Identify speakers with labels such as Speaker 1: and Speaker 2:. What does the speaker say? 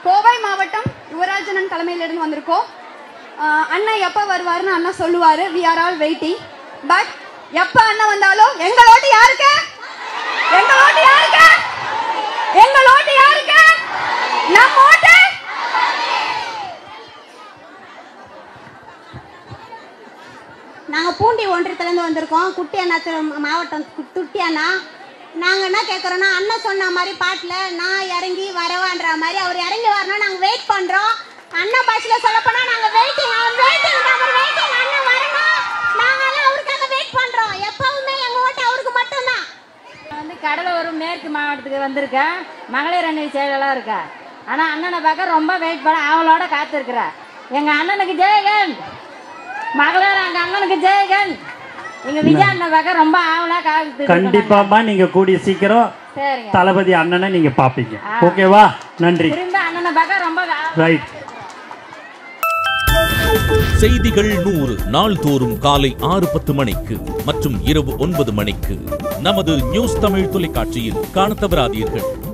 Speaker 1: கோவை மாவட்டம் யுவராஜனன் தலைமையிலிருந்து வந்திருக்கோம் ஆஹ் அண்ணன் எப்ப வருவாருன்னு அண்ணன் சொல்லுவாரு we are all waiting but எப்ப அண்ணன் வந்தாலும் எங்க ஓட்டு யாருக்கு எங்க ஓட்டு யாருக்கு எங்க ஓட்டு யாருக்கு நம்ம ஓட்டு
Speaker 2: நாங்கள் பூண்டி ஒன்றியத்துலேருந்து வந்திருக்கோம் குட்டி அண்ணா திரு- மாவட்டம் கு- துட்டி அண்ணா நாங்கள் என்ன கேட்குறோன்னா அண்ணன் சொன்ன மாதிரி பாட்டில் நான் இறங்கி வரவான்ற மாதிரி அவர் இறங்கி வரணும் நாங்கள் வெயிட் பண்ணுறோம் அண்ணன் பாஷையில் சொல்லப்போனால் நாங்கள் வெயிட்டிங் அவர் வெயிட்டிங் அவர் வெயிட்டிங் அண்ணன் வரணும் நாங்கெல்லாம் அவருக்காக வெயிட் பண்ணுறோம் எப்பவுமே எங்கள் ஓட்டு அவருக்கு மட்டும்தான்
Speaker 3: நான் வந்து கடலூர் மேற்கு மாவட்டத்துக்கு வந்திருக்கேன் மகளிர் அணி செயலாளர் இருக்கா ஆனால் அண்ணனை பார்க்க ரொம்ப வெயிட் பண்ண அவளோட காத்திருக்கிறேன் எங்கள் அண்ணனுக்கு ஜெயகன் மகளிர் எங்கள் அண்ணனுக்கு ஜெயகன் எங்கள் விஜய் அண்ணன் பார்க்க ரொம்ப ஆவலாக காத்து
Speaker 4: கண்டிப்பாம்மா நீங்க கூடிய சீக்கிரம்
Speaker 3: சரிங்க
Speaker 4: தளபதி அண்ணனை நீங்க பாப்பீங்க ஓகேவா நன்றி
Speaker 3: திரும்ப அண்ணனை பார்க்க ரொம்ப ஆவலா
Speaker 4: ரைட்
Speaker 5: செய்திகள் நூறு நாள்தோறும் காலை ஆறு பத்து மணிக்கு மற்றும் இரவு ஒன்பது மணிக்கு நமது நியூஸ் தமிழ் தொலைக்காட்சியில் காணத் தவறாதீர்கள்